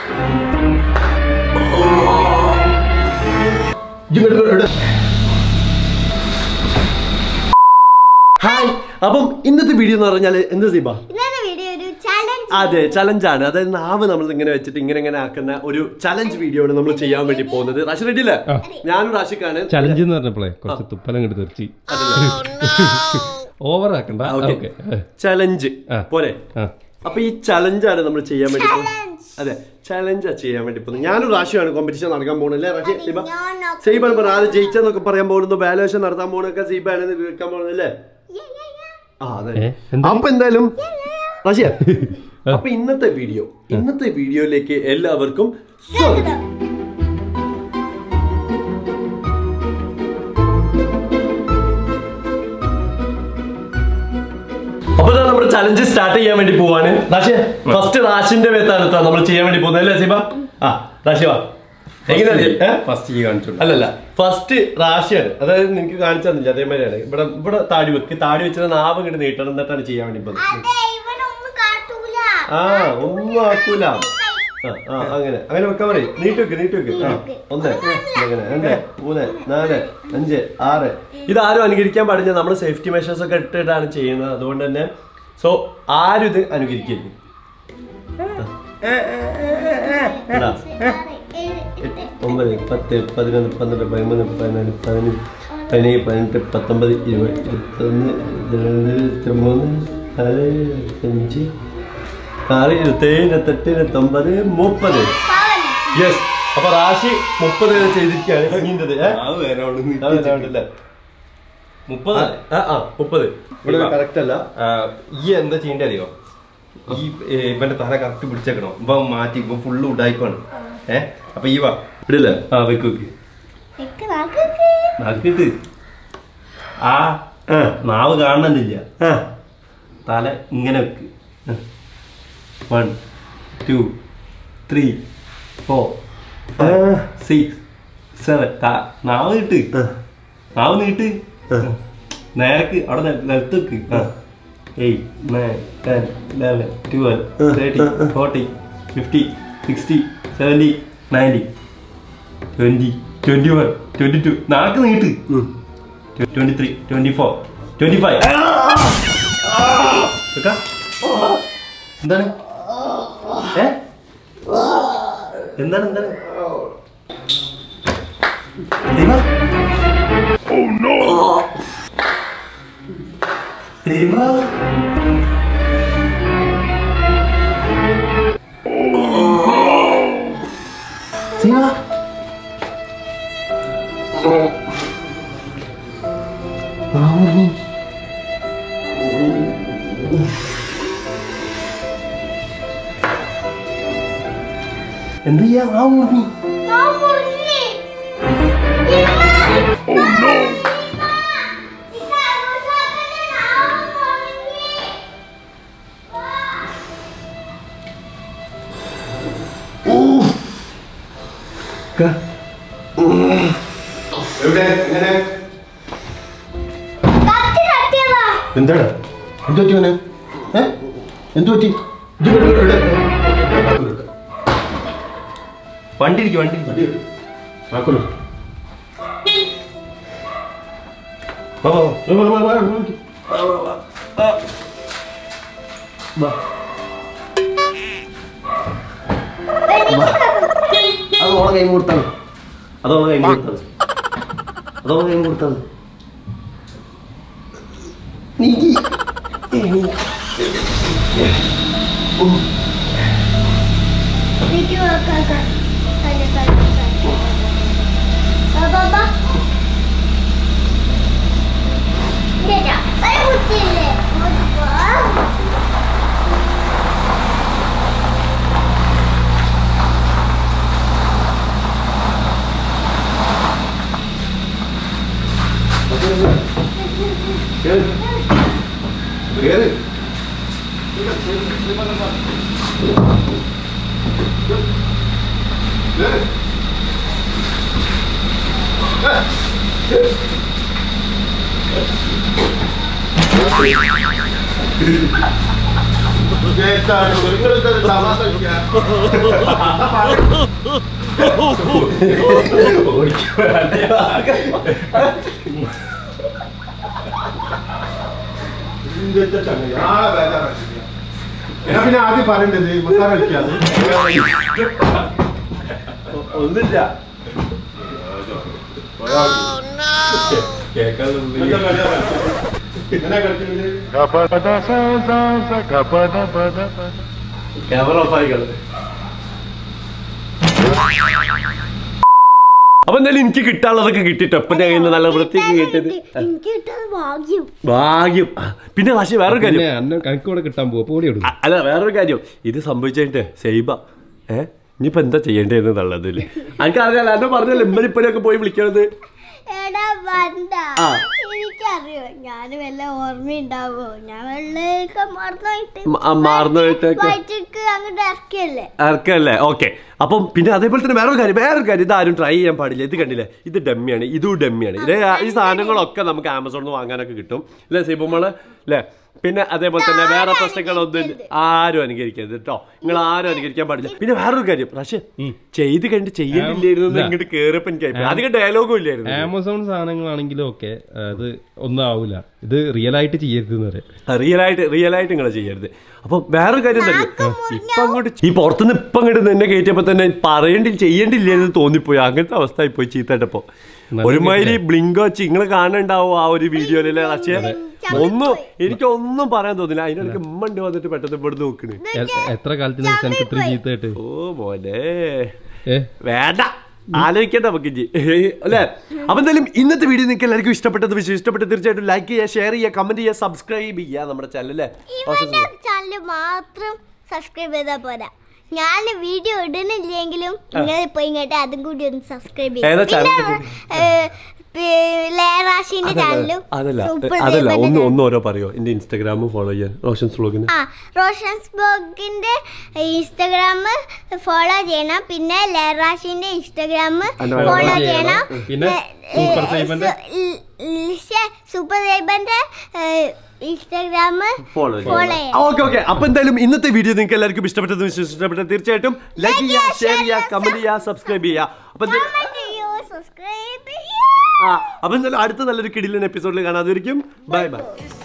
Hi അപ്പം ഇന്നത്തെ video എന്ന് പറഞ്ഞാൽ എന്താ സീബ ഇന്നത്തെ വീഡിയോ ഒരു ചാലഞ്ച് അതെ ചലഞ്ചാണ് അതായത് നാവ് നമ്മൾ ഇങ്ങനെ വെച്ചിട്ട് ഇങ്ങനെ ഇങ്ങനെ ആക്കുന്ന ഒരു ചലഞ്ച് വീഡിയോ ആണ് നമ്മൾ ചെയ്യാൻ വേണ്ടി പോകുന്നത് റാഷി റെഡി അല്ലേ ഞാനും റാഷിക്കാണ് ചലഞ്ച് എന്ന് പറഞ്ഞപ്പോഴേ കുറച്ച് തുപ്പലം കണ്ട് തെറിച്ച് ഓവർ ആക്കണ്ട ഓക്കെ ഓക്കെ ചലഞ്ച് ആ. പോരെ ആ അപ്പൊ ഈ ചലഞ്ചാണ് നമ്മൾ ചെയ്യാൻ വേണ്ടി പോകുന്നത് അതെ ചലഞ്ചാ ചെയ്യാൻ വേണ്ടി പോകുന്നത് ഞാനും റാഷിയാണ് കോമ്പറ്റീഷൻ നടക്കാൻ പോകുന്നത് അല്ലേ റാഷി സീബ ഞാൻ നോക്കാം. സീബാണ് പറഞ്ഞത് ആദ്യം ജയിച്ചെന്നൊക്കെ പറയാൻ പോകുന്നു വാലുവേഷൻ നടത്താൻ പോകുന്നൊക്കെ സീബാണ് കേൾക്കാൻ പോകുന്നത് അല്ലേ ആ അതെ ഏ, എന്താ? അപ്പൊ എന്തായാലും റഷ്യ അപ്പൊ ഇന്നത്തെ വീഡിയോ ഇന്നത്തെ വീഡിയോയിലേക്ക് എല്ലാവർക്കും സ്വാഗതം അപ്പൊ ദാ നമ്മുടെ ചലഞ്ച് സ്റ്റാർട്ട് ചെയ്യാൻ വേണ്ടി പോവാണ് റാഷ്യ ഫസ്റ്റ് റാഷിന്റെ മേത്താണ് ട്ടോ നമ്മൾ ചെയ്യാൻ വേണ്ടി പോകുന്നത് അല്ലേ സീബ ആ റാഷ്യ വാ എങ്ങനെയാണ് ഫസ്റ്റ് ഈ കാണിച്ചു അല്ലല്ല ഫസ്റ്റ് റാഷിയാണ് അതായത് നിനക്ക് കാണിച്ചു തന്നില്ല അതേമാതിരിയാണ് ഇവിടെ ഇവിടെ താടി വെക്ക് താടി വെച്ചിട്ട് നാവ് ഇങ്ങോട്ട് നീട്ടണം എന്നിട്ടാണ് ചെയ്യാൻ വേണ്ടി പോകുന്നത് അതെ ഇവനൊന്നും കാട്ടൂല ആ ഒന്നും ആക്കൂല ആ, ആ, അങ്ങനെ അങ്ങനെ വെക്കാൻ പറയും നീട്ടി വെക്ക് നീട്ടി വെക്ക് ആ, ഒന്ന് അങ്ങനെ രണ്ട് മൂന്ന് നാല് അഞ്ച് ആറ് ഇത് ആരും അനുകരിക്കാൻ പാടില്ല നമ്മൾ സേഫ്റ്റി മെഷേഴ്സ് ഒക്കെ ഇട്ടിട്ടാണ് ചെയ്യുന്നത് അതുകൊണ്ട് തന്നെ സോ ആരും ഇത് അനുകരിക്കരുത് എടാ, എട്ട്, ഒമ്പത് പത്ത് പതിനൊന്ന് പന്ത്രണ്ട് പതിമൂന്ന് പതിനാല് പതിനഞ്ച് പതിനേഴ് പതിനെട്ട് പത്തൊമ്പത് ഇരുപത് ഇരുപത്തൊന്ന് ഇരുപത്തിരണ്ട് ഇരുപത്തിമൂന്ന് നാല് ഇരുപത്തഞ്ച് ആറ് ഇരുപത്തേഴ് ഇരുപത്തെട്ട് ഇരുപത്തൊമ്പത് മുപ്പത് യെസ് അപ്പൊ റാശി മുപ്പത് വരെ ചെയ്തിരിക്കുകയാണ് ഇനിയത് മുപ്പത് ആ മുപ്പത് ഇവിടെ കറക്റ്റ് അല്ല ആ, ഈ എന്താ ചെയ്യേണ്ട അറിയോ ഈ ഏ, ഇവന്റെ തല കറക്റ്റ് പിടിച്ചേക്കണോ ഇപ്പൊ മാറ്റി ഇപ്പൊ ഫുള്ള് ഉടായിപ്പാണ് ഏ അപ്പൊ ഈ വാ ഇടില്ലേ ആ വെക്ക് വെക്ക് എക്ക് നാക്ക് നാക്കിട്ട് ആ ആ നാവ് കാണുന്നില്ല ആ തല ഇങ്ങനെ വെക്ക് one two three four five six seven നാവ് കിട്ട് നാവ് നീട്ട് നേരക്ക് അവിടെ നെ- നിലത്ത് വെക്ക് eight nine ten eleven twelve thirty forty fifty sixty seventy ninety twenty twenty one twenty two നാക്ക് നീട്ട് twenty three twenty four twenty five എന്താണ് ഏ എന്താണ് എന്താണ് ദൈവ ദൈവ ദൈവ എന്ത് ചെയ്യാ ആ ഊർമി ഞാൻ മുറിഞ്ഞ്. ഇമ്മ, ഇമ്മ, ഇമ്മ. ഇക്ക, മുസാഫിന്റെ നാവ് മുറിഞ്ഞ്. കത്തി തട്ടിയതാ. എന്താണ് എന്ത് പറ്റി മോനെ ഏ എന്ത് പറ്റി ഇത് ഇവിടെ, ഇവിടെ, ഇവിടെ. വണ്ടി ഇരിക്കും വണ്ടി ഇരിക്കും അടി. ആക്കുലോ. വാ, വാ, വാ. വാ, വാ, വാ, വാ, വാ. വാ. അത് ഓളെ കൈ കൊടുത്താണ് അതോളെ കൈ കൊടുത്താണ് അതോളെ കൈ കൊടുത്താണ് നീക്കി വീട്ടിൽ വെക്കാം, വെക്കാം. കല്ല്, കല്ല്, കല്ല്. ബാ, ബാ, ബാ. ഇല്ല, കൈ കുത്തിയില്ലേ? അങ്ങോട്ട് പോ. കേറ്. കേറ്. കേറ്. ഞാൻ പിന്നെ ആദ്യം പറയണ്ടത് മസാല കളിക്കാതെ ഒന്നില്ല എന്നാ കളിക്കുന്നത് ക്യാമറ ഓഫ് ആയിക്കളെ അപ്പൊ എന്തായാലും എനിക്ക് കിട്ടാനുള്ളതൊക്കെ കിട്ടിട്ടോ അപ്പൊ ഞാൻ ഇന്ന് നല്ല വൃത്തിക്ക് കിട്ടിയത് എനിക്ക് കിട്ടാൻ ഭാഗ്യം ഭാഗ്യം ആ, പിന്നെ പക്ഷേ വേറൊരു കാര്യം പിന്നെ അന്നെ കണക്ക് കൂടെ കിട്ടാൻ പോവാ പോടി കൊടുക്കും അ- അല്ല വേറൊരു കാര്യം ഇത് സംഭവിച്ചിട്ട് സൈബ ഏ ഇനിയിപ്പോ എന്താ ചെയ്യേണ്ടതെന്ന് നല്ലതില് എനിക്കറിയാലോ എന്നെ പറഞ്ഞല്ലോ ഇമ്മലിപ്പലൊക്കെ പോയി വിളിക്കണത് എടാ വണ്ട ആ. എനിക്കറിയോ ഞാൻ വല്ല ഓർമ്മയുണ്ടാവോ ഞാൻ വെള്ളമൊക്കെ മറന്നുപോയിട്ട് മ- ആ, മറന്നുപോയിട്ടൊക്കെ. വയറ്റിക്ക് അങ്ങോട്ട് ഇറക്കിയല്ലേ ആർക്കല്ലേ ഓക്കെ അപ്പം പിന്നെ അതേപോലെ തന്നെ വേറൊരു കാര്യം വേറൊരു കാര്യം ഇത് ആരും ട്രൈ ചെയ്യാൻ പാടില്ല ഇത് കണ്ടില്ലേ ഇത് ഡമ്മിയാണ് ഇതും ഡമ്മിയാണ് ഇത് ഈ സാധനങ്ങളൊക്കെ നമുക്ക് ആമസോണിൽ നിന്ന് വാങ്ങാനൊക്കെ കിട്ടും അല്ലേ സീപ്പുമോള് അല്ലേ പിന്നെ അതേപോലെ തന്നെ വേറെ പ്രശ്നങ്ങളൊന്നും ആരും അനുകരിക്കരുത് കേട്ടോ നിങ്ങൾ ആരും അനുകരിക്കാൻ പാടില്ല പിന്നെ വേറൊരു കാര്യം പക്ഷേ ചെയ്ത് കണ്ട് ചെയ്യണ്ടില്ലായിരുന്നു എന്ന് ഇങ്ങോട്ട് കേറിയപ്പോ എനിക്ക് അധികം ഡയലോഗും ഇല്ലായിരുന്നു ആമസോൺ സാധനങ്ങളാണെങ്കിലും ഒക്കെ അത് ഒന്നും ആവൂല ഇത് റിയൽ ആയിട്ട് ചെയ്യരുത് എന്ന് പറയാം റിയൽ ആയിട്ട് റിയൽ ആയിട്ട് നിങ്ങൾ ചെയ്യരുത് അപ്പൊ വേറൊരു കാര്യം തന്നെ ഇപ്പൊ അങ്ങോട്ട് ഈ പുറത്തുനിന്ന് ഇപ്പൊ അങ്ങോട്ട് നിന്നെ കയറ്റിയപ്പോ തന്നെ പറയണ്ടി ചെയ്യണ്ടില്ലെന്ന് തോന്നിപ്പോയി അങ്ങനത്തെ അവസ്ഥ ആയിപ്പോയി ചീത്തട്ടപ്പോ ഒരുമാതിരി ബ്ലിങ്ക് വെച്ച് നിങ്ങൾ കാണണ്ടാവും ആ ഒരു വീഡിയോയിലെ പക്ഷേ ഒന്നും എനിക്ക് ഒന്നും പറയാൻ തോന്നില്ല അതിനിടയ്ക്ക് ഉമ്മ ഉണ്ട് വന്നിട്ട് പെട്ടെന്ന് ഇവിടെ നോക്കണ് എ- എത്ര കാലത്തിന് ശേഷം എനിക്ക് ഇത്ര ചീത്തയായിട്ട് ഓ മോനെ ഏ വേണ്ട ആലോചിക്കണ്ട നമുക്ക് ഇജ്ജ്. അല്ലേ അപ്പൊ എന്തായാലും ഇന്നത്തെ വീഡിയോ നിങ്ങൾക്ക് എല്ലാവർക്കും ഇഷ്ടപ്പെട്ടത് വിഷയം ഇഷ്ടപ്പെട്ട് തീർച്ചയായിട്ടും ലൈക്ക് ചെയ്യുക ഷെയർ ചെയ്യുക കമന്റ് ചെയ്യുക സബ്സ്ക്രൈബ് ചെയ്യുക നമ്മുടെ ചാനൽ അല്ലേ ഇവന്റെ ചാനൽ മാത്രം സബ്സ്ക്രൈബ് ചെയ്താൽ പോരാ ഞാൻ വീഡിയോ ഇടുന്നില്ലെങ്കിലും നിങ്ങൾ ഇപ്പൊ ഇങ്ങോട്ട് അതും കൂടി ഒന്ന് സബ്സ്ക്രൈബ് ഏതാ channel? ലേറാഷിന്റെ ചാനലും അതല്ല സൂപ്പർ അതല്ല ദേവന്റെ ഒന്ന് channel. ഒന്ന് ഓരോ പറയോ എന്റെ ഇൻസ്റ്റാഗ്രാമും ഫോളോ ചെയ്യാൻ റോഷൻ സ്ലോഗിന് ആ റോഷൻസ് ബ്ലോഗിന്റെ ഇൻസ്റ്റഗ്രാം ഫോളോ ചെയ്യണം പിന്നെ ലേറാഷിന്റെ ഇൻസ്റ്റഗ്രാം അല്ല, ഫോളോ follow ചെയ്യണം ചെയ്യണം. പിന്നെ സൂപ്പർ സൈബന്റെ? സൂപ്പർ സൈബന്റെ ഇൻസ്റ്റഗ്രാം ഫോളോ Follow ചെയ്യാം ഓക്കെ ഓക്കെ അപ്പൊ എന്തായാലും ഇന്നത്തെ വീഡിയോ നിങ്ങൾക്ക് എല്ലാവർക്കും ഇഷ്ടപ്പെട്ടത് ഇഷ്ടപ്പെട്ടത് തീർച്ചയായിട്ടും ലൈക്ക് ചെയ്യുക ഷെയർ ചെയ്യുക കമന്റ് ചെയ്യുക സബ്സ്ക്രൈബ് ചെയ്യുക അപ്പൊ എന്തായാലും സബ്സ്ക്രൈബ് ആ അപ്പൊ എന്തായാലും അടുത്ത നല്ലൊരു കിടിലൻ എപ്പിസോഡിൽ കാണാതിരിക്കും ബൈ ബൈ